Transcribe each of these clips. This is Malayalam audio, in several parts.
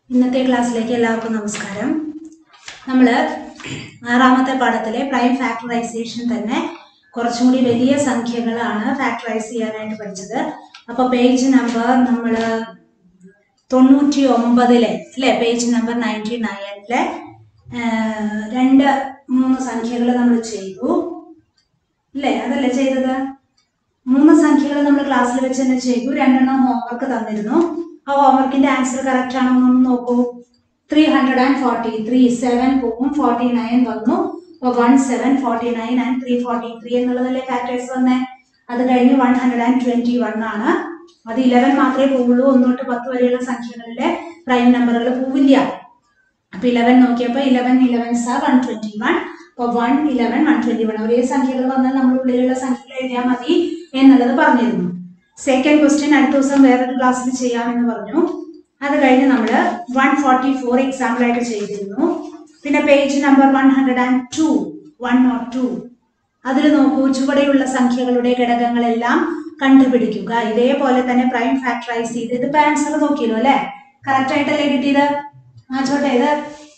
ഇന്നത്തെ ക്ലാസ്സിലേക്ക് എല്ലാവർക്കും നമസ്കാരം നമ്മൾ ആറാമത്തെ പാഠത്തിലെ പ്രൈം ഫാക്ടറൈസേഷൻ തന്നെ കുറച്ചും കൂടി വലിയ സംഖ്യകളാണ് ഫാക്ടറൈസ് ചെയ്യാനായിട്ട് പഠിച്ചത് അപ്പോൾ പേജ് നമ്പർ നമ്മൾ തൊണ്ണൂറ്റി ഒമ്പതിലെ അല്ലേ പേജ് നമ്പർ നയൻറ്റി നയനിലെ രണ്ട് മൂന്ന് സംഖ്യകൾ നമ്മൾ ചെയ്തു അല്ലേ അതല്ലേ ചെയ്തത് മൂന്ന് സംഖ്യകൾ നമ്മൾ ക്ലാസ്സിൽ വെച്ച് തന്നെ ചെയ്തു രണ്ടെണ്ണം ഹോംവർക്ക് തന്നിരുന്നു ആ ഹോംവർക്കിന്റെ ആൻസർ കറക്റ്റ് ആണോ എന്നൊന്ന് നോക്കൂ three hundred and forty three seven പോവും ഫോർട്ടി നയൻ വന്നു one seven forty nine and three forty three എന്നുള്ളതല്ലേ ഫാക്ടേഴ്സ് വന്നേ അത് കഴിഞ്ഞ് one hundred and twenty one ആണ് അത് ഇലവൻ മാത്രമേ പോവുള്ളൂ ഒന്ന് തൊട്ട് പത്ത് വരെയുള്ള സംഖ്യകളിലെ പ്രൈം നമ്പറുകൾ പോവില്ല അപ്പൊ ഇലവൻ നോക്കിയപ്പോ eleven eleven sir one twenty one അപ്പൊ one eleven one twenty one ഒരേ സംഖ്യകൾ വന്നാൽ നമ്മൾ ഉള്ളിലുള്ള സംഖ്യകൾ എഴുതിയാൽ മതി എന്നുള്ളത് പറഞ്ഞിരുന്നു സെക്കൻഡ് ക്വസ്റ്റ്യൻ അടുത്ത ദിവസം വേറൊരു ക്ലാസ്സിൽ ചെയ്യാമെന്ന് പറഞ്ഞു അത് കഴിഞ്ഞ് നമ്മൾ വൺ ഫോർട്ടി ഫോർ എക്സാമ്പിൾ ആയിട്ട് ചെയ്തിരുന്നു പിന്നെ page number one hundred and two one not two അതിൽ നോക്കൂ ചുവടെയുള്ള സംഖ്യകളുടെ ഘടകങ്ങളെല്ലാം കണ്ടുപിടിക്കുക ഇതേപോലെ തന്നെ പ്രൈം ഫാക്ടറൈസ് ചെയ്ത് ഇതിപ്പോ ആൻസർ നോക്കിയല്ലോ അല്ലെ കറക്റ്റ് ആയിട്ടല്ലേ കിട്ടിയത് ആ ചോട്ടെ ഇത്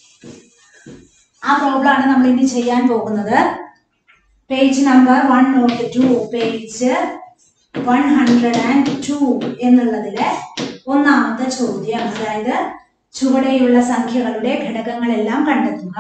ആ പ്രോബ്ലം ആണ് നമ്മൾ ഇനി ചെയ്യാൻ പോകുന്നത് page number one not two page one hundred and two എന്നുള്ളതിലെ ഒന്നാമത്തെ ചോദ്യം അതായത് ചുവടെയുള്ള സംഖ്യകളുടെ ഘടകങ്ങളെല്ലാം കണ്ടെത്തുക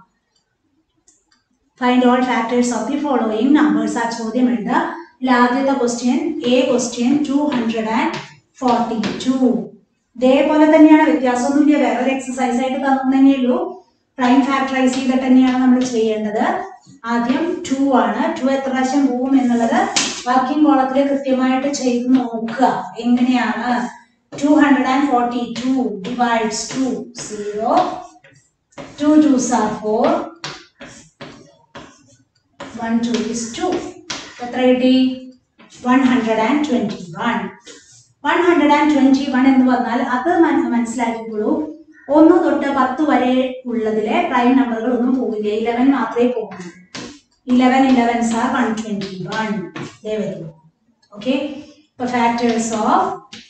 find all factors of the following numbers ആ ചോദ്യമുണ്ട് ഇതിൽ ആദ്യത്തെ question A question two hundred and forty two ഇതേപോലെ തന്നെയാണ് വ്യത്യാസമൊന്നുമില്ല വേറെ ഒരു എക്സസൈസ് ആയിട്ട് തന്നു തന്നെയുള്ളൂ പ്രൈം ഫാക്ടറൈസ് ചെയ്തിട്ട് തന്നെയാണ് നമ്മൾ ചെയ്യേണ്ടത് ആദ്യം ടു ആണ് ടു എത്ര പ്രാവശ്യം പോവും എന്നുള്ളത് വർക്കിംഗ് കോളത്തിൽ കൃത്യമായിട്ട് ചെയ്ത് നോക്കുക എങ്ങനെയാണ് two hundred and forty two divides two zero two two sir four one two is two എത്ര കിട്ടി one hundred and twenty one one hundred and twenty one എന്ന് പറഞ്ഞാൽ അത് മന- മനസ്സിലാക്കിക്കോളൂ ഒന്ന് തൊട്ട് പത്ത് വരെ ഉള്ളതിലെ പ്രൈം നമ്പറുകൾ ഒന്നും പോകില്ല ഇലവൻ മാത്രമേ പോകുള്ളൂ eleven eleven sir one twenty one ഇതേ വരുള്ളൂ ഓക്കെ ഇപ്പൊ factors of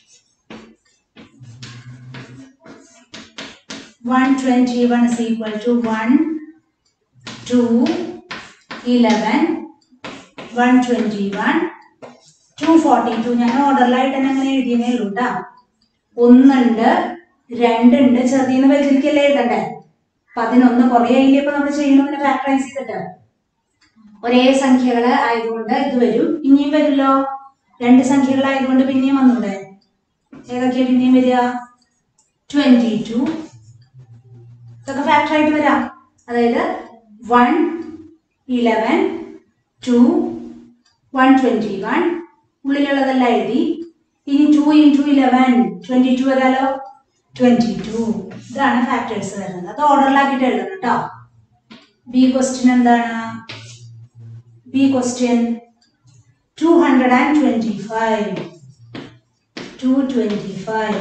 one twenty one is equal to one two eleven one twenty one two forty two ഞാൻ ഓർഡറിലായിട്ട് തന്നെ അങ്ങനെ എഴുതിയതേ ഉള്ളൂ കേട്ടോ ഒന്നുണ്ട് രണ്ടുണ്ട് ചെറുതിന്ന് വലുതിലേക്കല്ലേ എഴുതണ്ടേ പതിനൊന്ന് കുറേ ആയില്ലേ ഇപ്പൊ നമ്മൾ ചെയ്യണമെന്ന് ഫാക്ടറൈസ് ചെയ്തിട്ട് ഒരേ സംഖ്യകള് ആയതുകൊണ്ട് ഇത് വരും ഇനിയും വരുമല്ലോ രണ്ട് സംഖ്യകളായതുകൊണ്ട് പിന്നെയും വന്നൂടെ ഏതൊക്കെയാ പിന്നെയും വരിക ട്വന്റി ടു ഇതൊക്കെ ഫാക്ടർ ആയിട്ട് വരാം അതായത് one eleven two one twenty one ഉള്ളിലുള്ളതെല്ലാം എഴുതി ഇനി two into eleven twenty two വരാലോ ട്വന്റി ടു ഇതാണ് ഫാക്ടേഴ്സ് വരുന്നത് അത് ഓർഡറിലാക്കിയിട്ട് എഴുതണം കേട്ടോ ബി ക്വസ്റ്റ്യൻ എന്താണ് B question two hundred and twenty five two twenty five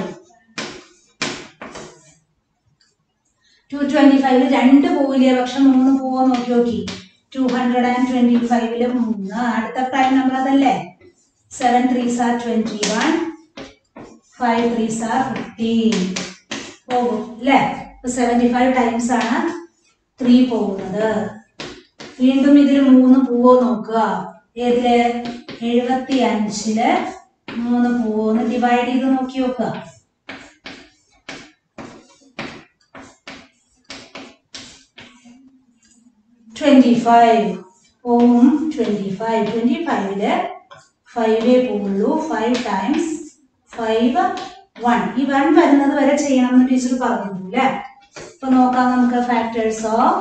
two twenty ഫൈവില് രണ്ട് പോവില്ലേ പക്ഷെ മൂന്ന് പോവോ നോക്കി നോക്കി ടു ഹൺഡ്രഡ് ആൻഡ് ട്വന്റി ഫൈവില് മൂന്ന് അടുത്ത പ്രൈം നമ്പർ അതല്ലേ seven three sir twenty one five three sir fifteen പോകും അല്ലേ സെവൻറ്റി ഫൈവ് ടൈംസ് ആണ് ത്രീ പോകുന്നത് വീണ്ടും ഇതിൽ മൂന്ന് പൂവോ നോക്കുക ഏതില് എഴുപത്തി അഞ്ചില് മൂന്ന് പൂവോന്ന് ഡിവൈഡ് ചെയ്ത് നോക്കി നോക്കുക ട്വന്റി ഫൈവ് പോവും ട്വന്റി ഫൈവ് ട്വന്റി ഫൈവില് ഫൈവേ പോവുള്ളൂ ഫൈവ് ടൈംസ് ഫൈവ് വൺ ഈ വൺ വരുന്നത് വരെ ചെയ്യണം എന്ന് ടീച്ചർ പറഞ്ഞിരുന്നു അല്ലേ ഇപ്പൊ നോക്കാം നമുക്ക് factors of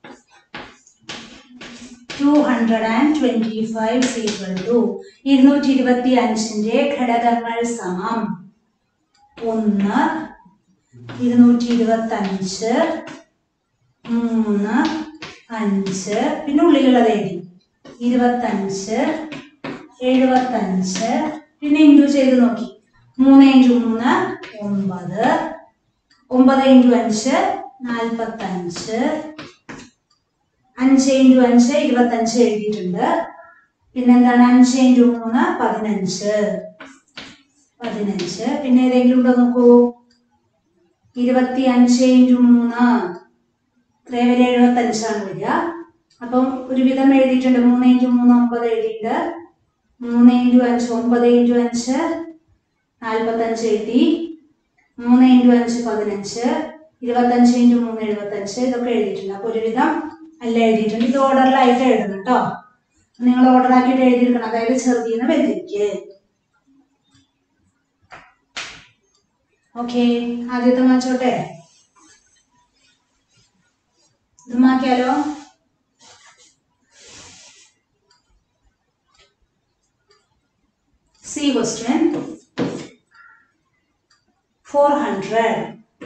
two hundred and twenty five is equal to ഇരുന്നൂറ്റി ഇരുപത്തി അഞ്ചിന്റെ ഘടകങ്ങൾ സമം ഒന്ന് ഇരുന്നൂറ്റി ഇരുപത്തി അഞ്ച് മൂന്ന് അഞ്ച് പിന്നെ ഉള്ളിലുള്ളത് എഴുതി ഇരുപത്തഞ്ച് എഴുപത്തഞ്ച് പിന്നെ ഇൻറ്റു ചെയ്ത് നോക്കി മൂന്ന് ഇൻറ്റു മൂന്ന് ഒമ്പത് ഒമ്പത് ഇൻറ്റു അഞ്ച് നാൽപ്പത്തഞ്ച് അഞ്ച് ഇൻറ്റു അഞ്ച് ഇരുപത്തഞ്ച് എഴുതിയിട്ടുണ്ട് പിന്നെന്താണ് അഞ്ച് ഇൻറ്റു മൂന്ന് പതിനഞ്ച് പതിനഞ്ച് പിന്നെ ഏതെങ്കിലും ഉണ്ടോ നോക്കൂ ഇരുപത്തി അഞ്ച് ഇൻറ്റു മൂന്ന് ഇത്രയും വരെ എഴുപത്തി അഞ്ചാണ് വരിക അപ്പം ഒരുവിധം എഴുതിയിട്ടുണ്ട് മൂന്ന് ഇൻറ്റു മൂന്ന് ഒമ്പത് എഴുതിയിട്ടുണ്ട് മൂന്ന് ഇൻറ്റു അഞ്ച് ഒമ്പത് ഇൻറ്റു അഞ്ച് നാൽപ്പത്തഞ്ച് എഴുതി മൂന്ന് ഇൻറ്റു അഞ്ച് പതിനഞ്ച് ഇരുപത്തഞ്ച് ഇൻറ്റു മൂന്ന് എഴുപത്തഞ്ച് ഇതൊക്കെ എഴുതിയിട്ടുണ്ട് അപ്പോൾ ഒരുവിധം എല്ലാം എഴുതിയിട്ടുണ്ട് ഇത് ഓർഡറിലായിട്ട് എഴുതണം കേട്ടോ നിങ്ങൾ ഓർഡർ ആക്കിയിട്ട് എഴുതിയിരിക്കണം അതായത് ചെറുതിന്ന് വലുതിരിക്ക് ഓക്കെ ആദ്യത്തെ മാച്ചോട്ടെ ഇത് മാക്കിയാലോ സി ക്വസ്റ്റ്യൻ ഫോർ ഹൺഡ്രഡ്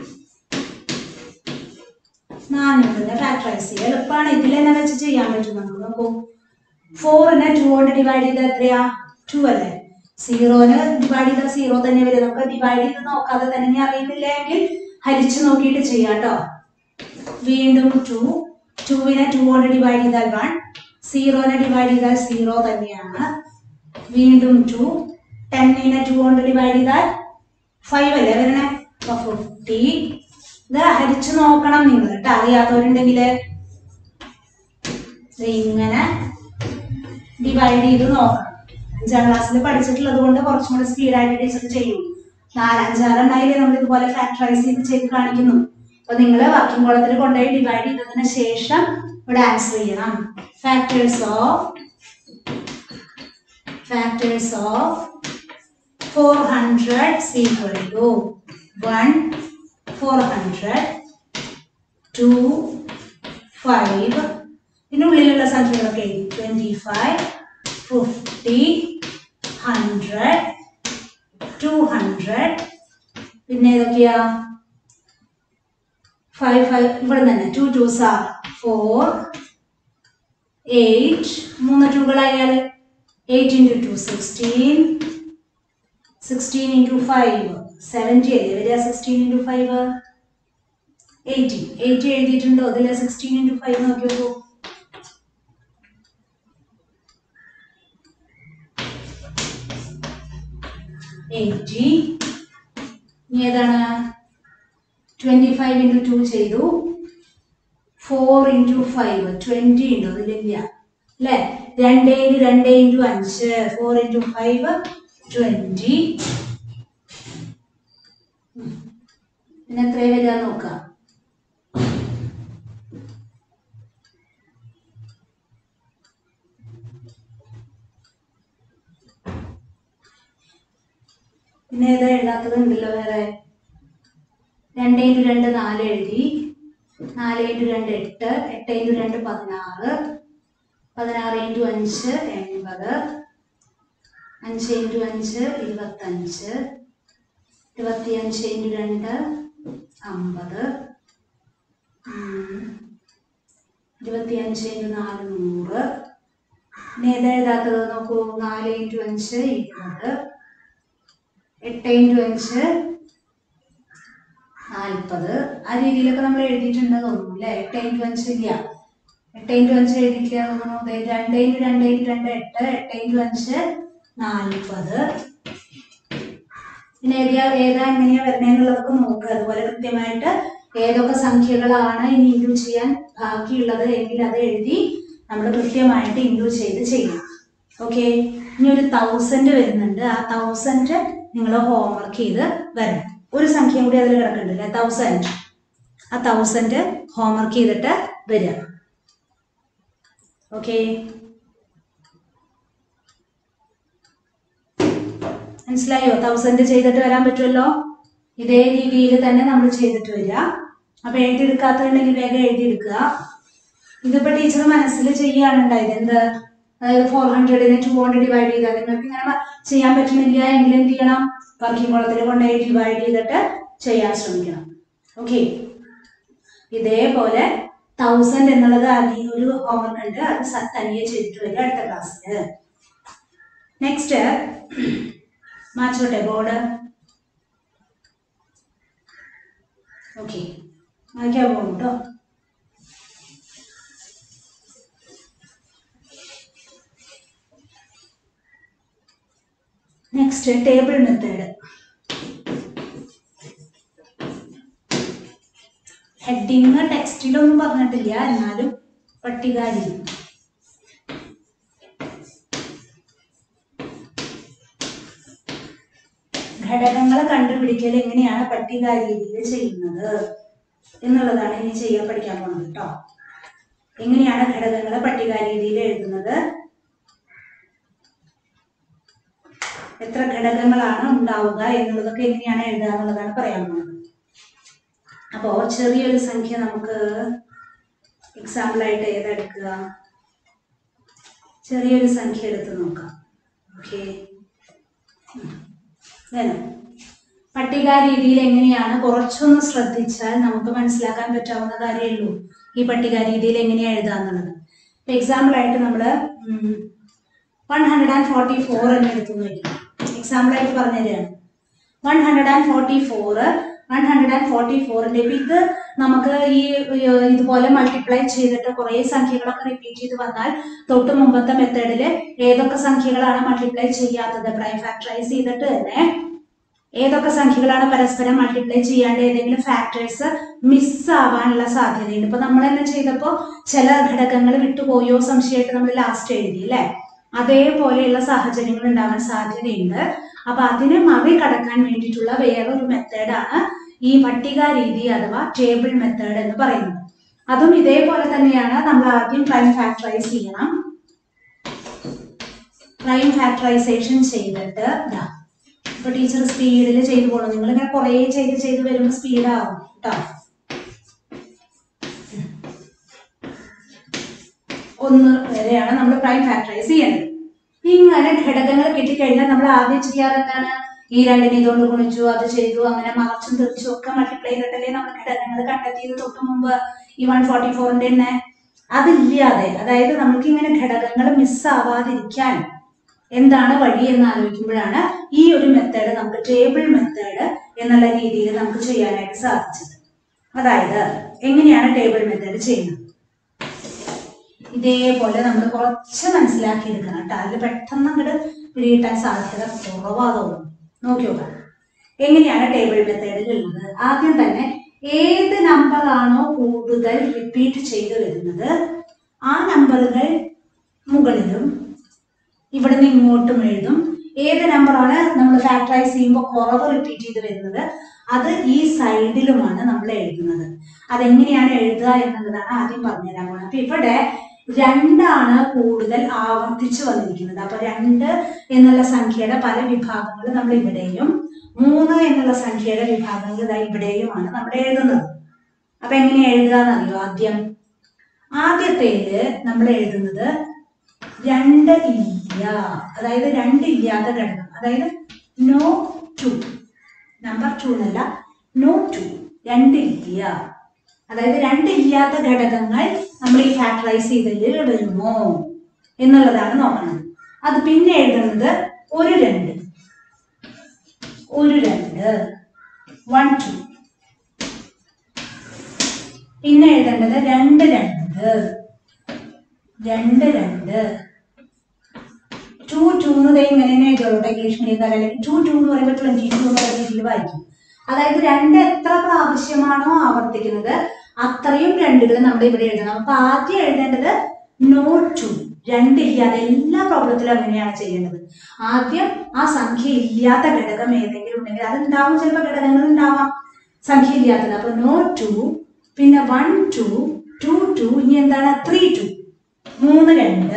നാനൂറിനെ ഫാക്ടറൈസ് ചെയ്യുക എളുപ്പമാണ് ഇതിൽ തന്നെ വെച്ച് ചെയ്യാൻ പറ്റും നമുക്ക് നോക്കൂ ഫോറിനെ ടു കൊണ്ട് ഡിവൈഡ് ചെയ്താൽ എത്രയാ ടു അല്ലേ സീറോന് ഡിവൈഡ് ചെയ്താൽ സീറോ തന്നെ വരും നമുക്ക് ഡിവൈഡ് ചെയ്ത് നോക്കാതെ തന്നെ ഇനി അറിയുന്നില്ലെങ്കിൽ ഹരിച്ചു നോക്കിയിട്ട് ചെയ്യാം കേട്ടോ വീണ്ടും ടു ടുവിനെ ടു കൊണ്ട് ഡിവൈഡ് ചെയ്താൽ വൺ സീറോനെ ഡിവൈഡ് ചെയ്താൽ സീറോ തന്നെയാണ് വീണ്ടും ടു ടെന്നിനെ ടു കൊണ്ട് ഡിവൈഡ് ചെയ്താൽ ഫൈവ് അല്ലേ വരണേ അപ്പൊ ഫിഫ്റ്റി ഇത് ഹരിച്ചു നോക്കണം നിങ്ങൾ കേട്ടോ അറിയാത്തവരുണ്ടെങ്കിൽ ഇങ്ങനെ ഡിവൈഡ് ചെയ്ത് നോക്കണം അഞ്ചാം ക്ലാസ്സിൽ പഠിച്ചിട്ടുള്ളത് കൊണ്ട് കുറച്ചും കൂടെ സ്പീഡായിട്ട് ടീച്ചർ ചെയ്യും നാലഞ്ചാറുണ്ടായില്ലേ നമ്മൾ ഇതുപോലെ ഫാക്ടറൈസ് ചെയ്ത് ചെയ്ത് കാണിക്കുന്നു അപ്പൊ നിങ്ങൾ വർക്കിംഗ് കോളത്തിൽ കൊണ്ടുപോയി ഡിവൈഡ് ചെയ്തതിന് ശേഷം ഇവിടെ ആൻസർ ചെയ്യണം factors of factors of four hundred equal to one four hundred two five ഇതിനുള്ളിലുള്ള സംഖ്യകളൊക്കെ എഴുതി twenty five fifty hundred two hundred പിന്നെ ഏതൊക്കെയാ ഫൈവ് ഫൈവ് ഇവിടെ തന്നെ two two sir four eight മൂന്ന് ടൂകളായാൽ eight into two sixteen sixteen into five seventy അല്ലേ വരിക sixteen into five eighty eighty എഴുതിയിട്ടുണ്ടോ അതിൽ സിക്സ്റ്റീൻ ഇൻറ്റു ഫൈവ് നോക്കി നോക്കൂ എയ്റ്റി ഇനി ഏതാണ് ട്വൻറ്റി ഫൈവ് ഇൻറ്റു ടു ചെയ്തു ഫോർ ഇൻറ്റു ഫൈവ് ട്വൻറ്റി ഉണ്ടോ അതിലില്ല അല്ലേ രണ്ട് ഇൻറ്റു രണ്ട് ഇൻറ്റു അഞ്ച് ഫോർ ഇൻറ്റു ഫൈവ് ട്വൻറ്റി പിന്നെ എത്ര വരിക നോക്കാം പിന്നെ ഏതാ എഴുതാത്തത് ഉണ്ടല്ലോ വേറെ രണ്ട് ഇൻറ്റു രണ്ട് നാല് എഴുതി നാല് ഇൻറ്റു രണ്ട് എട്ട് എട്ട് ഇൻറ്റു രണ്ട് പതിനാറ് പതിനാറ് ഇൻറ്റു അഞ്ച് എൺപത് അഞ്ച് ഇൻറ്റു അഞ്ച് ഇരുപത്തഞ്ച് ഇരുപത്തിയഞ്ച് ഇൻറ്റു രണ്ട് അമ്പത് ഉം. ഇരുപത്തിയഞ്ച് ഇൻറ്റു നാല് നൂറ് പിന്നെ ഏതാ എഴുതാത്തത് നോക്കൂ നാല് ഇൻറ്റു അഞ്ച് ഇരുപത് എട്ട് ഇൻറ്റു അഞ്ച് നാൽപ്പത് ആ രീതിയിലൊക്കെ നമ്മൾ എഴുതിയിട്ടുണ്ട് തോന്നുന്നു അല്ലേ എട്ട് ഇൻറ്റു അഞ്ച് ഇല്ല എട്ട് ഇൻറ്റു അഞ്ച് എഴുതിക്കുക തോന്നുന്നു ദേ രണ്ട് ഇൻറ്റു രണ്ട് ഇൻറ്റു രണ്ട് എട്ട് എട്ട് ഇൻറ്റു അഞ്ച് നാൽപ്പത് പിന്നെ ഏതാ ഏതാ എങ്ങനെയാ വരണേന്നുള്ളതൊക്കെ നോക്കുക അതുപോലെ കൃത്യമായിട്ട് ഏതൊക്കെ സംഖ്യകളാണ് ഇനി ഇൻക്ലൂഡ് ചെയ്യാൻ ബാക്കിയുള്ളത് എങ്കിൽ അത് എഴുതി നമ്മൾ കൃത്യമായിട്ട് ഇൻക്ലൂഡ് ചെയ്ത് ചെയ്യണം ഓക്കെ ഇനി ഒരു തൗസൻഡ് വരുന്നുണ്ട് ആ തൗസൻഡ് നിങ്ങൾ ഹോംവർക്ക് ചെയ്ത് വരണം ഒരു സംഖ്യ കൂടി അതിൽ കിടക്കുന്നുണ്ട് അല്ലേ തൗസൻഡ് ആ തൗസൻഡ് ഹോംവർക്ക് ചെയ്തിട്ട് വരിക ഓക്കെ മനസ്സിലായോ തൗസൻഡ് ചെയ്തിട്ട് വരാൻ പറ്റുമല്ലോ ഇതേ രീതിയിൽ തന്നെ നമ്മൾ ചെയ്തിട്ട് വരിക അപ്പൊ എഴുതിയെടുക്കാത്തുണ്ടെങ്കിൽ വേഗം എഴുതിയെടുക്കുക ഇതിപ്പോ ടീച്ചർ മനസ്സിൽ ചെയ്യാണ് ഉണ്ടായത് എന്ത് അതായത് ഫോർ ഹൺഡ്രഡിനെ ടു കൊണ്ട് ഡിവൈഡ് ചെയ്താൽ നിങ്ങൾക്ക് ഇങ്ങനെ മ- ചെയ്യാൻ പറ്റുന്നില്ല എങ്കിൽ എന്ത് ചെയ്യണം വർക്കിംഗ് കോളത്തിൽ കൊണ്ടുപോയി ഡിവൈഡ് ചെയ്തിട്ട് ചെയ്യാൻ ശ്രമിക്കണം ഓക്കെ ഇതേപോലെ തൗസൻഡ് എന്നുള്ളത് ആദ്യം ഒരു ഹോംവർക്ക് ഉണ്ട് അത് സ- തനിയെ ചെയ്തിട്ട് വരിക അടുത്ത ക്ലാസ്സിൽ നെക്സ്റ്റ് മാച്ചോട്ടെ ബോർഡ് ഓക്കെ മായ്ക്കാൻ പോകും കേട്ടോ നെക്സ്റ്റ് ടേബിൾ മെത്തേഡ് ഹെഡിങ് ടെക്സ്റ്റിലൊന്നും പറഞ്ഞിട്ടില്ല എന്നാലും പട്ടികാരീതി ഘടകങ്ങൾ കണ്ടുപിടിക്കൽ എങ്ങനെയാണ് പട്ടികാരീതിയിൽ ചെയ്യുന്നത് എന്നുള്ളതാണ് ഇനി ചെയ്യാൻ പഠിക്കാൻ പോകുന്നത് കേട്ടോ എങ്ങനെയാണ് ഘടകങ്ങൾ പട്ടികാരീതിയിൽ എഴുതുന്നത് എത്ര ഘടകങ്ങളാണ് ഉണ്ടാവുക എന്നുള്ളതൊക്കെ എങ്ങനെയാണ് എഴുതുക എന്നുള്ളതാണ് പറയാൻ പോകുന്നത് അപ്പോ ചെറിയൊരു സംഖ്യ നമുക്ക് എക്സാമ്പിൾ ആയിട്ട് ഏതെടുക്കുക ചെറിയൊരു സംഖ്യ എടുത്ത് നോക്കാം ഓക്കെ വേണം പട്ടിക രീതിയിൽ എങ്ങനെയാണ് കുറച്ചൊന്ന് ശ്രദ്ധിച്ചാൽ നമുക്ക് മനസ്സിലാക്കാൻ പറ്റാവുന്ന കാര്യമേ ഉള്ളൂ ഈ പട്ടിക രീതിയിൽ എങ്ങനെയാണ് എഴുതാന്നുള്ളത് ഇപ്പൊ എക്സാമ്പിൾ ആയിട്ട് നമ്മൾ one hundred and forty four എന്ന് എടുത്തു നോക്കാം എക്സാമ്പിൾ ആയിട്ട് പറഞ്ഞു തരികയാണ് one hundred and forty four one hundred and forty ഫോറിന്റെ ഇപ്പൊ ഇത് നമുക്ക് ഈ ഏർ, ഇതുപോലെ മൾട്ടിപ്ലൈ ചെയ്തിട്ട് കുറെ സംഖ്യകളൊക്കെ റിപ്പീറ്റ് ചെയ്ത് വന്നാൽ തൊട്ട് മുമ്പത്തെ മെത്തേഡിൽ ഏതൊക്കെ സംഖ്യകളാണ് മൾട്ടിപ്ലൈ ചെയ്യാത്തത് പ്രൈം ഫാക്ടറൈസ് ചെയ്തിട്ട് തന്നെ ഏതൊക്കെ സംഖ്യകളാണ് പരസ്പരം മൾട്ടിപ്ലൈ ചെയ്യാണ്ട് ഏതെങ്കിലും ഫാക്ടേഴ്സ് മിസ് ആവാനുള്ള സാധ്യതയുണ്ട് ഇപ്പൊ നമ്മൾ തന്നെ ചെയ്തപ്പോ ചില ഘടകങ്ങൾ വിട്ടുപോയോ സംശയമായിട്ട് നമ്മൾ ലാസ്റ്റ് എഴുതി അല്ലേ അതേപോലെയുള്ള സാഹചര്യങ്ങൾ ഉണ്ടാവാൻ സാധ്യതയുണ്ട് അപ്പൊ അതിനെ മറികടക്കാൻ വേണ്ടിയിട്ടുള്ള വേറൊരു മെത്തേഡാണ് ഈ പട്ടിക രീതി അഥവാ ടേബിൾ മെത്തേഡ് എന്ന് പറയുന്നത് അതും ഇതേപോലെ തന്നെയാണ് നമ്മൾ ആദ്യം പ്രൈം ഫാക്ടറൈസ് ചെയ്യണം പ്രൈം ഫാക്ടറൈസേഷൻ ചെയ്തിട്ട് ഇതാ ഇപ്പൊ ടീച്ചർ സ്പീഡിൽ ചെയ്തു പോകണം നിങ്ങൾ ഇങ്ങനെ കുറേ ചെയ്ത് ചെയ്ത് വരുമ്പോൾ സ്പീഡാവും കേട്ടോ ഒന്ന് വരെയാണ് നമ്മൾ പ്രൈം ഫാക്ടറൈസ് ചെയ്യേണ്ടത് ഇങ്ങനെ ഘടകങ്ങൾ കിട്ടിക്കഴിഞ്ഞാൽ നമ്മൾ ആദ്യം ചെയ്യാറ് എന്താണ് ഈ രണ്ടിനെ ഇതുകൊണ്ട് ഗുണിച്ചു അത് ചെയ്തു അങ്ങനെ മറച്ചും തെറിച്ചും ഒക്കെ മൾട്ടിപ്ലൈ ചെയ്തിട്ടല്ലേ നമ്മൾ ഘടകങ്ങൾ കണ്ടെത്തിയത് തൊട്ട് മുമ്പ് ഈ വൺ ഫോർട്ടി ഫോറിന്റെ തന്നെ അതില്ലാതെ അതായത് നമുക്ക് ഇങ്ങനെ ഘടകങ്ങൾ മിസ്സാവാതിരിക്കാൻ എന്താണ് വഴി എന്ന് ആലോചിക്കുമ്പോഴാണ് ഈ ഒരു മെത്തേഡ് നമുക്ക് ടേബിൾ മെത്തേഡ് എന്നുള്ള രീതിയിൽ നമുക്ക് ചെയ്യാനായിട്ട് സാധിച്ചത് അതായത് എങ്ങനെയാണ് ടേബിൾ മെത്തേഡ് ചെയ്യുന്നത് ഇതേപോലെ നമ്മൾ കുറച്ച് മനസ്സിലാക്കി എടുക്കണം കേട്ടോ അതിൽ പെട്ടെന്ന് അങ്ങോട്ട് പിടികിട്ടാൻ സാധ്യത കുറവാ തോന്നുന്നു നോക്കി നോക്കാം എങ്ങനെയാണ് ടേബിൾ മെത്തേഡിൽ ഉള്ളത് ആദ്യം തന്നെ ഏത് നമ്പർ ആണോ കൂടുതൽ റിപ്പീറ്റ് ചെയ്ത് വരുന്നത് ആ നമ്പറുകൾ മുകളിലും ഇവിടെ നിന്ന് ഇങ്ങോട്ടും എഴുതും ഏത് നമ്പറാണ് നമ്മൾ ഫാക്ടറൈസ് ചെയ്യുമ്പോൾ കുറവ് റിപ്പീറ്റ് ചെയ്ത് വരുന്നത് അത് ഈ സൈഡിലുമാണ് നമ്മൾ എഴുതുന്നത് അതെങ്ങനെയാണ് എഴുതുക എന്നുള്ളതാണ് ആദ്യം പറഞ്ഞുതരാൻ പോകുന്നത് അപ്പൊ ഇവിടെ രണ്ടാണ് കൂടുതൽ ആവർത്തിച്ച് വന്നിരിക്കുന്നത് അപ്പൊ രണ്ട് എന്നുള്ള സംഖ്യയുടെ പല വിഭാഗങ്ങൾ നമ്മൾ ഇവിടെയും മൂന്ന് എന്നുള്ള സംഖ്യയുടെ വിഭാഗങ്ങൾ ഇതാ ഇവിടെയുമാണ് നമ്മൾ എഴുതുന്നത് അപ്പൊ എങ്ങനെ എഴുതുക എന്നറിയോ ആദ്യം ആദ്യത്തേല് നമ്മൾ എഴുതുന്നത് രണ്ട് ഇല്ല അതായത് രണ്ട് ഇല്ലാത്ത ഘടകം അതായത് നോ ടു നമ്പർ ടു എന്നല്ല നോ ടു രണ്ട് ഇല്ല അതായത് രണ്ട് ഇല്ലാത്ത ഘടകങ്ങൾ നമ്മൾ ഈ ഫാക്ടറൈസ് ചെയ്തതിൽ വരുമോ എന്നുള്ളതാണ് നോക്കുന്നത് അത് പിന്നെ എഴുതുന്നത് ഒരു രണ്ട് ഒരു രണ്ട് വൺ ടു പിന്നെ എഴുതേണ്ടത് രണ്ട് രണ്ട് രണ്ട് രണ്ട് ടു ടു എന്ന് ദേ ഇങ്ങനെ തന്നെ എഴുതോട്ടെ ഇംഗ്ലീഷ് മീഡിയക്കാർ അല്ലെങ്കിൽ ടു ടു എന്ന് പറയുമ്പോൾ ട്വന്റി ടു എന്നുള്ള രീതിയിൽ വായിക്കും അതായത് രണ്ട് എത്ര പ്രാവശ്യമാണോ ആവർത്തിക്കുന്നത് അത്രയും രണ്ടുകൾ നമ്മൾ ഇവിടെ എഴുതണം അപ്പൊ ആദ്യം എഴുതേണ്ടത് നോ ടു രണ്ടില്ലാതെ എല്ലാ പ്രോബ്ലത്തിലും അങ്ങനെയാണ് ചെയ്യേണ്ടത് ആദ്യം ആ സംഖ്യ ഇല്ലാത്ത ഘടകം ഏതെങ്കിലും ഉണ്ടെങ്കിൽ അത് ഉണ്ടാവും ചിലപ്പോൾ ഘടകങ്ങൾ ഉണ്ടാവാം സംഖ്യ ഇല്ലാത്തത് അപ്പൊ നോ ടു പിന്നെ വൺ ടു ടു ടു ഇനി എന്താണ് ത്രീ ടു മൂന്ന് രണ്ട്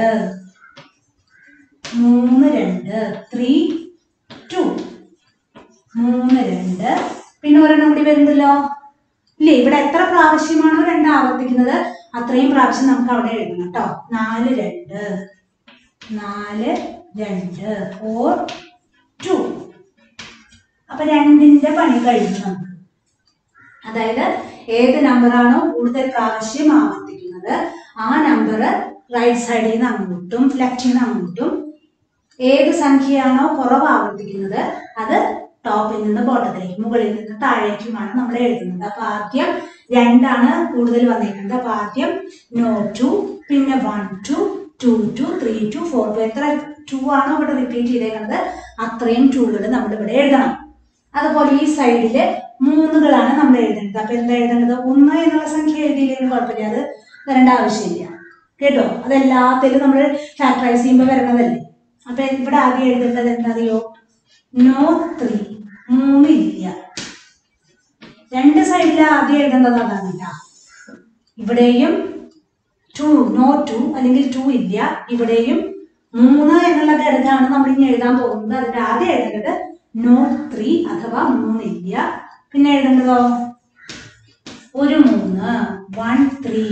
മൂന്ന് രണ്ട് ത്രീ ടു മൂന്ന് രണ്ട് പിന്നെ ഒരെണ്ണം കൂടി വരുന്നുണ്ടല്ലോ ഇല്ലേ ഇവിടെ എത്ര പ്രാവശ്യമാണോ രണ്ട് ആവർത്തിക്കുന്നത് അത്രയും പ്രാവശ്യം നമുക്ക് അവിടെ എഴുതണം കേട്ടോ നാല് രണ്ട് നാല് രണ്ട് ഫോർ ടു അപ്പൊ രണ്ടിന്റെ പണി കഴിഞ്ഞു നമുക്ക് അതായത് ഏത് നമ്പറാണോ കൂടുതൽ പ്രാവശ്യം ആവർത്തിക്കുന്നത് ആ നമ്പർ റൈറ്റ് സൈഡിൽ നിന്ന് അങ്ങോട്ടും ലെഫ്റ്റിൽ നിന്ന് അങ്ങോട്ടും ഏത് സംഖ്യയാണോ കുറവ് ആവർത്തിക്കുന്നത് അത് ടോപ്പിൽ നിന്ന് ബോട്ടത്തിലേക്ക് മുകളിൽ നിന്ന് താഴേക്കുമാണ് നമ്മൾ എഴുതുന്നത് അപ്പൊ ആദ്യം രണ്ടാണ് കൂടുതൽ വന്നിരിക്കുന്നത് അപ്പൊ ആദ്യം നോ ടു പിന്നെ one two two two three two four two എത്ര ടു ആണോ ഇവിടെ റിപ്പീറ്റ് ചെയ്തേക്കുന്നത് അത്രയും ടൂകൾ നമ്മൾ ഇവിടെ എഴുതണം അതുപോലെ ഈ സൈഡില് മൂന്നുകളാണ് നമ്മൾ എഴുതേണ്ടത് അപ്പൊ എന്താ എഴുതേണ്ടത് ഒന്ന് എന്നുള്ള സംഖ്യ എഴുതിയില്ലെങ്കിൽ കുഴപ്പമില്ല അത് വരേണ്ട ആവശ്യമില്ല കേട്ടോ അതെല്ലാത്തിലും നമ്മൾ ഫാക്ടറൈസ് ചെയ്യുമ്പോൾ വരണതല്ലേ അപ്പൊ ഇവിടെ ആദ്യം എഴുതേണ്ടത് എന്താ അറിയോ നോ ത്രീ മൂന്നില്ല രണ്ട് സൈഡിൽ ആദ്യം എഴുതേണ്ടത് അതാണ് കേട്ടോ ഇവിടെയും ടു നോ ടു അല്ലെങ്കിൽ ടു ഇല്ല ഇവിടെയും മൂന്ന് എന്നുള്ള ഘടകമാണ് നമ്മൾ ഇനി എഴുതാൻ പോകുന്നത് അതിന്റെ ആദ്യം എഴുതേണ്ടത് നോട്ട് ത്രീ അഥവാ മൂന്നില്ല പിന്നെ എഴുതേണ്ടതോ ഒരു മൂന്ന് വൺ ത്രീ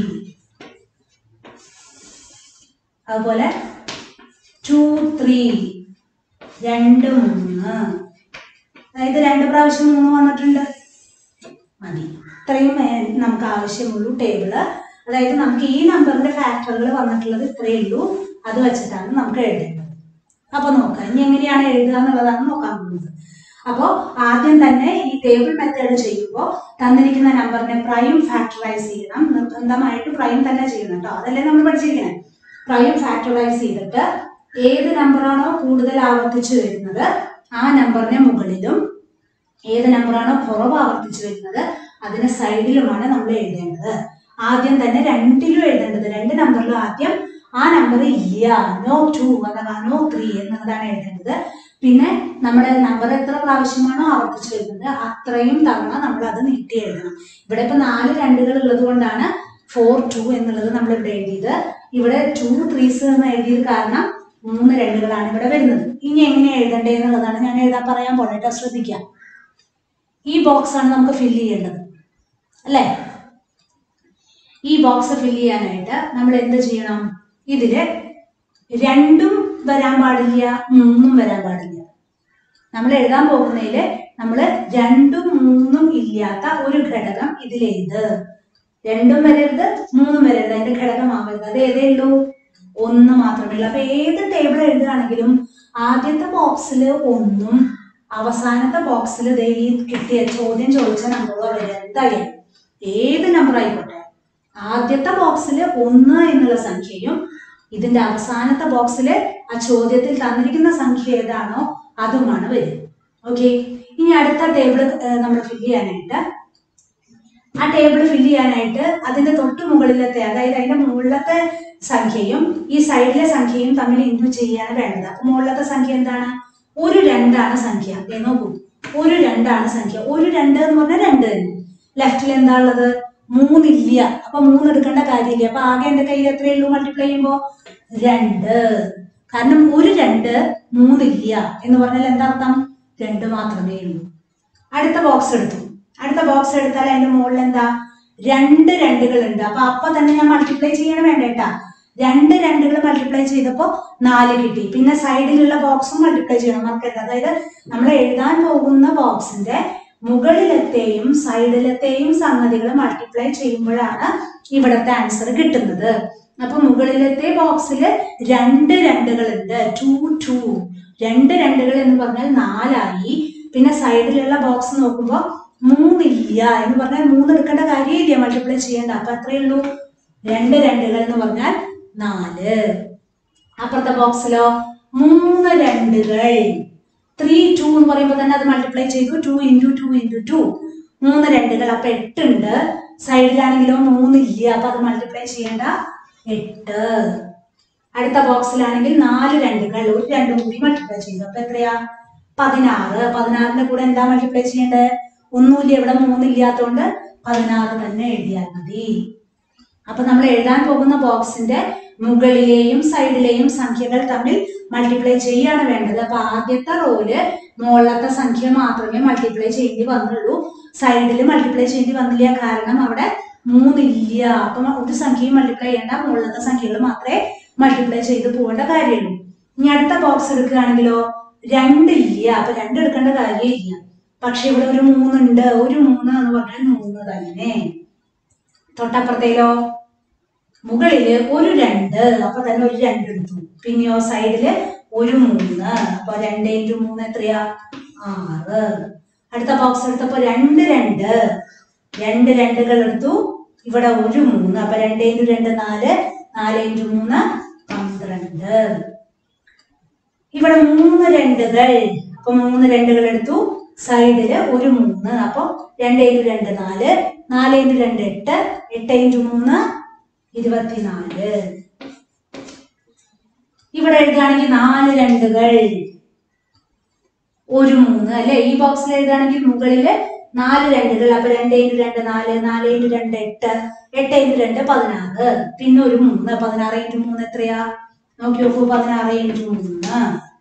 അതുപോലെ ടു ത്രീ രണ്ട് മൂന്ന് അതായത് രണ്ട് പ്രാവശ്യം മൂന്ന് വന്നിട്ടുണ്ട് മതി ഇത്രയും ഏ- നമുക്ക് ആവശ്യമുള്ളൂ ടേബിള് അതായത് നമുക്ക് ഈ നമ്പറിന്റെ ഫാക്ടറുകൾ വന്നിട്ടുള്ളത് ഇത്രയേ ഉള്ളൂ അത് വെച്ചിട്ടാണ് നമുക്ക് എഴുതേണ്ടത് അപ്പൊ നോക്കാം ഇനി എങ്ങനെയാണ് എഴുതുക എന്നുള്ളതാണ് നോക്കാൻ പോകുന്നത് അപ്പോൾ ആദ്യം തന്നെ ഈ ടേബിൾ മെത്തേഡ് ചെയ്യുമ്പോൾ തന്നിരിക്കുന്ന നമ്പറിനെ പ്രൈം ഫാക്ടറൈസ് ചെയ്യണം നിർബന്ധമായിട്ട് പ്രൈം തന്നെ ചെയ്യണം കേട്ടോ അതല്ലേ നമ്മൾ പഠിച്ചിരിക്കണേ പ്രൈം ഫാക്ടറൈസ് ചെയ്തിട്ട് ഏത് നമ്പറാണോ കൂടുതൽ ആവർത്തിച്ചു വരുന്നത് ആ നമ്പറിനെ മുകളിലും ഏത് നമ്പറാണോ കുറവ് ആവർത്തിച്ചു വരുന്നത് അതിന് സൈഡിലുമാണ് നമ്മൾ എഴുതേണ്ടത് ആദ്യം തന്നെ രണ്ടിലും എഴുതേണ്ടത് രണ്ട് നമ്പറിലും ആദ്യം ആ നമ്പർ ഇല്ല നോ ടു അഥവാ നോ ത്രീ എന്നതാണ് എഴുതേണ്ടത് പിന്നെ നമ്മുടെ നമ്പർ എത്ര പ്രാവശ്യമാണോ ആവർത്തിച്ചു വരുന്നത് അത്രയും തവണ നമ്മൾ അത് നീട്ടി എഴുതണം ഇവിടെ ഇപ്പൊ നാല് രണ്ടുകൾ ഉള്ളത് കൊണ്ടാണ് ഫോർ ടു എന്നുള്ളത് നമ്മൾ ഇവിടെ എഴുതിയത് ഇവിടെ ടു ത്രീസ് എന്ന് എഴുതിയത് കാരണം മൂന്ന് രണ്ടുകളാണ് ഇവിടെ വരുന്നത് ഇനി എങ്ങനെ എഴുതണ്ടേ എന്നുള്ളതാണ് ഞാൻ എഴുതാൻ പറയാൻ പോണേ കേട്ടോ ശ്രദ്ധിക്കാം ഈ ബോക്സ് ആണ് നമുക്ക് ഫില്ല് ചെയ്യേണ്ടത് അല്ലേ ഈ ബോക്സ് ഫില്ല് ചെയ്യാനായിട്ട് നമ്മൾ എന്ത് ചെയ്യണം ഇതില് രണ്ടും വരാൻ പാടില്ല മൂന്നും വരാൻ പാടില്ല നമ്മൾ എഴുതാൻ പോകുന്നതിൽ നമ്മൾ രണ്ടും മൂന്നും ഇല്ലാത്ത ഒരു ഘടകം ഇതിൽ എഴുത് രണ്ടും വരരുത് മൂന്നും വരരുത് അതിന്റെ ഘടകമാവരുത് അത് ഏതേ ഉള്ളൂ ഒന്ന് മാത്രമേ ഉള്ളൂ അപ്പൊ ഏത് ടേബിൾ എഴുതുകയാണെങ്കിലും ആദ്യത്തെ ബോക്സിൽ ഒന്നും അവസാനത്തെ ബോക്സിൽ ദേ ഈ കിട്ടിയ ചോദ്യം ചോദിച്ച നമ്പറോ വരിക എന്തായാലും ഏത് നമ്പർ ആയിക്കോട്ടെ ആദ്യത്തെ ബോക്സിൽ ഒന്ന് എന്നുള്ള സംഖ്യയും ഇതിന്റെ അവസാനത്തെ ബോക്സിൽ ആ ചോദ്യത്തിൽ തന്നിരിക്കുന്ന സംഖ്യ ഏതാണോ അതുമാണ് വരിക ഓക്കെ ഇനി അടുത്ത ടേബിൾ നമ്മൾ ഫില്ല് ചെയ്യാനായിട്ട് ആ ടേബിൾ ഫില്ല് ചെയ്യാനായിട്ട് അതിന്റെ തൊട്ട് മുകളിലത്തെ അതായത് അതിന്റെ മുകളിലത്തെ സംഖ്യയും ഈ സൈഡിലെ സംഖ്യയും തമ്മിൽ ഇൻറ്റു ചെയ്യാണ് വേണ്ടത് അപ്പൊ മുകളിലത്തെ സംഖ്യ എന്താണ് ഒരു രണ്ടാണ് സംഖ്യ ദേ നോക്കൂ ഒരു രണ്ടാണ് സംഖ്യ ഒരു രണ്ട് എന്ന് പറഞ്ഞാൽ രണ്ട് തന്നെ ലെഫ്റ്റിൽ എന്താ ഉള്ളത് മൂന്നില്ല അപ്പൊ മൂന്ന് എടുക്കേണ്ട കാര്യമില്ല അപ്പൊ ആകെ എന്റെ കയ്യിൽ എത്രയേ ഉള്ളൂ മൾട്ടിപ്ലൈ ചെയ്യുമ്പോ രണ്ട് കാരണം ഒരു രണ്ട് മൂന്നില്ല എന്ന് പറഞ്ഞാൽ എന്താ അർത്ഥം രണ്ട് മാത്രമേ ഉള്ളൂ അടുത്ത ബോക്സ് എടുത്തു അടുത്ത ബോക്സ് എടുത്താൽ അതിന്റെ മുകളിൽ എന്താ രണ്ട് രണ്ടുകൾ ഉണ്ട് അപ്പൊ അപ്പൊ തന്നെ ഞാൻ മൾട്ടിപ്ലൈ ചെയ്യണം വേണ്ടേട്ടാ രണ്ട് രണ്ടുകൾ മൾട്ടിപ്ലൈ ചെയ്തപ്പോ നാല് കിട്ടി പിന്നെ സൈഡിലുള്ള ബോക്സും മൾട്ടിപ്ലൈ ചെയ്യണം മറക്കരുത് അതായത് നമ്മൾ എഴുതാൻ പോകുന്ന ബോക്സിന്റെ മുകളിലത്തെയും സൈഡിലത്തെയും സംഗതികൾ മൾട്ടിപ്ലൈ ചെയ്യുമ്പോഴാണ് ഇവിടത്തെ ആൻസർ കിട്ടുന്നത് അപ്പൊ മുകളിലത്തെ ബോക്സിൽ രണ്ട് രണ്ടുകൾ ഉണ്ട് ടു ടു രണ്ട് രണ്ടുകൾ എന്ന് പറഞ്ഞാൽ നാലായി പിന്നെ സൈഡിലുള്ള ബോക്സ് നോക്കുമ്പോൾ മൂന്നില്ല എന്ന് പറഞ്ഞാൽ മൂന്ന് എടുക്കേണ്ട കാര്യമില്ല മൾട്ടിപ്ലൈ ചെയ്യേണ്ട അപ്പൊ അത്രയേ ഉള്ളൂ രണ്ട് രണ്ടുകൾ എന്ന് പറഞ്ഞാൽ നാല് അപ്പുറത്തെ ബോക്സിലോ മൂന്ന് രണ്ടുകൾ ത്രീ ടു എന്ന് പറയുമ്പോൾ തന്നെ അത് മൾട്ടിപ്ലൈ ചെയ്തു two into two into two മൂന്ന് രണ്ടുകൾ അപ്പൊ എട്ടുണ്ട് സൈഡിലാണെങ്കിലോ മൂന്നില്ല അപ്പൊ അത് മൾട്ടിപ്ലൈ ചെയ്യേണ്ട എട്ട് അടുത്ത ബോക്സിലാണെങ്കിൽ നാല് രണ്ടുകൾ ഒരു രണ്ടും കൂടി മൾട്ടിപ്ലൈ ചെയ്തു അപ്പൊ എത്രയാ പതിനാറ് പതിനാറിന്റെ കൂടെ എന്താ മൾട്ടിപ്ലൈ ചെയ്യേണ്ടത് ഒന്നുമില്ല ഇവിടെ മൂന്നില്ലാത്തോണ്ട് പതിനാറ് തന്നെ എഴുതിയാൽ മതി അപ്പൊ നമ്മൾ എഴുതാൻ പോകുന്ന ബോക്സിന്റെ മുകളിലെയും സൈഡിലെയും സംഖ്യകൾ തമ്മിൽ മൾട്ടിപ്ലൈ ചെയ്യാണ് വേണ്ടത് അപ്പൊ ആദ്യത്തെ റോയില് മുകളിലത്തെ സംഖ്യ മാത്രമേ മൾട്ടിപ്ലൈ ചെയ്യേണ്ടി വന്നുള്ളൂ സൈഡിൽ മൾട്ടിപ്ലൈ ചെയ്യേണ്ടി വന്നില്ല കാരണം അവിടെ മൂന്നില്ല അപ്പൊ ഒരു സംഖ്യയും മൾട്ടിപ്ലൈ ചെയ്യേണ്ട മുകളിലത്തെ സംഖ്യകൾ മാത്രമേ മൾട്ടിപ്ലൈ ചെയ്ത് പോകേണ്ട കാര്യമുള്ളൂ ഇനി അടുത്ത ബോക്സ് എടുക്കുകയാണെങ്കിലോ രണ്ടില്ല അപ്പൊ രണ്ട് എടുക്കേണ്ട കാര്യമില്ല പക്ഷെ ഇവിടെ ഒരു മൂന്നുണ്ട് ഒരു മൂന്ന് എന്ന് പറഞ്ഞാൽ മൂന്ന് തന്നെ തൊട്ടപ്പുറത്തേലോ മുകളില് ഒരു രണ്ട് അപ്പൊ തന്നെ ഒരു രണ്ട് എടുത്തു പിന്നെയോ സൈഡില് ഒരു മൂന്ന് അപ്പൊ രണ്ട് ഇൻറ്റു മൂന്ന് എത്രയാ ആറ് അടുത്ത ബോക്സ് എടുത്തപ്പോ രണ്ട് രണ്ട് രണ്ട് രണ്ടുകൾ എടുത്തു ഇവിടെ ഒരു മൂന്ന് അപ്പൊ രണ്ട് ഇൻറ്റു രണ്ട് നാല് നാല് ഇൻറ്റു മൂന്ന് പന്ത്രണ്ട് ഇവിടെ മൂന്ന് രണ്ടുകൾ അപ്പൊ മൂന്ന് രണ്ടുകൾ എടുത്തു സൈഡില് ഒരു മൂന്ന് അപ്പോൾ രണ്ട് ഇൻറ്റു രണ്ട് നാല് നാല് ഇൻറ്റു രണ്ട് എട്ട് എട്ട് ഇൻറ്റു മൂന്ന് ഇരുപത്തിനാല് ഇവിടെ എഴുതുകയാണെങ്കിൽ നാല് രണ്ടുകൾ ഒരു മൂന്ന് അല്ലെ ഈ ബോക്സിൽ എഴുതുകയാണെങ്കിൽ മുകളില് നാല് രണ്ടുകൾ അപ്പൊ രണ്ട് ഇൻറ്റു രണ്ട് നാല് നാല് ഇൻറ്റു രണ്ട് എട്ട് എട്ട് ഇൻറ്റു രണ്ട് പതിനാറ് പിന്നെ ഒരു മൂന്ന് പതിനാറ് ഇൻറ്റു മൂന്ന് എത്രയാ നോക്കി നോക്കൂ പതിനാറ് ഇൻറ്റു മൂന്ന്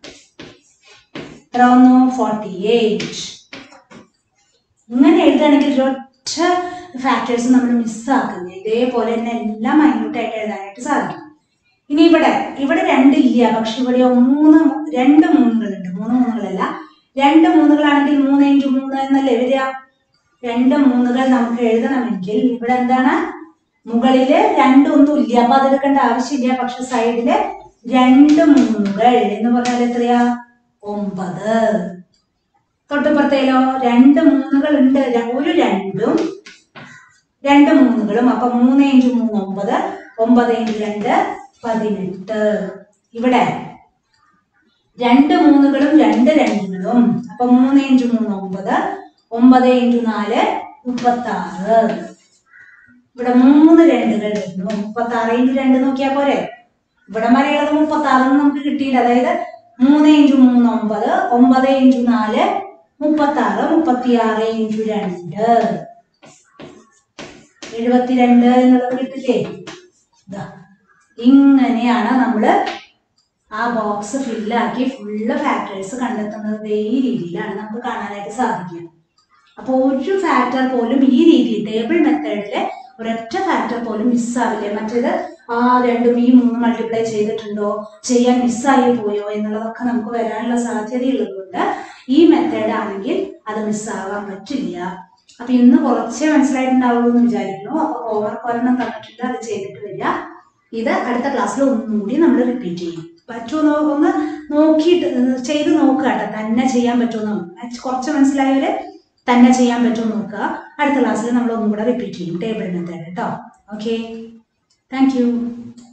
എത്ര വന്നു ഫോർട്ടി എയ്റ്റ് ഇങ്ങനെ എഴുതുകയാണെങ്കിൽ ഒരൊറ്റ ഫാക്ടേഴ്സ് നമ്മൾ മിസ്സാക്കുന്നത് ഇതേപോലെ തന്നെ എല്ലാം മൈന്യൂട്ടായിട്ട് എഴുതാനായിട്ട് സാധിക്കും ഇനി ഇവിടെ ഇവിടെ രണ്ടില്ല പക്ഷെ ഇവിടെ മൂന്ന് മൂ- രണ്ട് മൂന്നുകളുണ്ട് മൂന്ന് മൂന്നുകളല്ല രണ്ട് മൂന്നുകളാണെങ്കിൽ മൂന്ന് ഇൻറ്റു മൂന്ന് എന്നല്ലേ വരിക രണ്ട് മൂന്നുകൾ നമുക്ക് എഴുതണമെങ്കിൽ ഇവിടെ എന്താണ് മുകളില് രണ്ടൊന്നും ഇല്ല അപ്പൊ അതെടുക്കേണ്ട ആവശ്യമില്ല പക്ഷെ സൈഡില് രണ്ട് മൂന്നുകൾ എന്ന് പറഞ്ഞാൽ എത്രയാ ഒമ്പത് തൊട്ടുപുറത്തേലോ രണ്ട് മൂന്നുകൾ ഉണ്ട് ര- ഒരു രണ്ടും രണ്ട് മൂന്നുകളും അപ്പൊ മൂന്ന് ഇൻറ്റു മൂന്ന് ഒമ്പത് ഒമ്പത് ഇൻറ്റു രണ്ട് പതിനെട്ട് ഇവിടെ രണ്ട് മൂന്നുകളും രണ്ട് രണ്ടുകളും അപ്പൊ മൂന്ന് ഇൻറ്റു മൂന്ന് ഒമ്പത് ഒമ്പത് ഇൻറ്റു നാല് മുപ്പത്തി ആറ് ഇവിടെ മൂന്ന് രണ്ടുകൾ വരുന്നു മുപ്പത്തി ആറ് ഇൻറ്റു രണ്ട് നോക്കിയാൽ പോരെ ഇവിടെ വരെയുള്ളത് മുപ്പത്തി ആറ് നമുക്ക് കിട്ടിയില്ല അതായത് മൂന്ന് ഇൻറ്റു മൂന്ന് ഒമ്പത് ഒമ്പത് ഇൻറ്റു നാല് മുപ്പത്തി ആറ് മുപ്പത്തി ആറ് ഇൻറ്റു രണ്ട് എഴുപത്തിരണ്ട് എന്നുള്ളത് കിട്ടില്ലേ ഇതാ ഇങ്ങനെയാണ് നമ്മള് ആ ബോക്സ് ഫില്ലാക്കി ഫുള്ള് ഫാക്ടേഴ്സ് കണ്ടെത്തുന്നത് ദേ ഈ രീതിയിലാണ് നമുക്ക് കാണാനായിട്ട് സാധിക്കുക അപ്പോൾ ഒരു ഫാക്ടർ പോലും ഈ രീതിയിൽ ടേബിൾ മെത്തേഡില് ഒരൊറ്റ ഫാക്ടർ പോലും മിസ്സാവില്ല മറ്റേത് ആ രണ്ടും ഈ മൂന്ന് മൾട്ടിപ്ലൈ ചെയ്തിട്ടുണ്ടോ ചെയ്യാൻ മിസ്സായി പോയോ എന്നുള്ളതൊക്കെ നമുക്ക് വരാനുള്ള സാധ്യതയുള്ളതുകൊണ്ട് ഈ മെത്തേഡ് ആണെങ്കിൽ അത് മിസ്സാവാൻ പറ്റില്ല അപ്പൊ ഇന്ന് കുറച്ചേ മനസ്സിലായിട്ടുണ്ടാവുള്ളൂ എന്ന് വിചാരിക്കുന്നു അപ്പൊ ഹോംവർക്ക് ഒരെണ്ണം തന്നിട്ടുണ്ട് അത് ചെയ്തിട്ട് വരിക ഇത് അടുത്ത ക്ലാസ്സിൽ ഒന്നുകൂടി നമ്മൾ റിപ്പീറ്റ് ചെയ്യും പറ്റുമോ ഒന്ന് നോക്കിയിട്ട് ഏർ ചെയ്ത് നോക്കുക കേട്ടോ തന്നെ ചെയ്യാൻ പറ്റുമോ കുറച്ച് മനസ്സിലായവര് തന്നെ ചെയ്യാൻ പറ്റുമോ നോക്കുക അടുത്ത ക്ലാസ്സിൽ നമ്മൾ ഒന്നും കൂടെ റിപ്പീറ്റ് ചെയ്യും ടേബിൾ മെത്തേഡ് കേട്ടോ ഓക്കെ താങ്ക് യു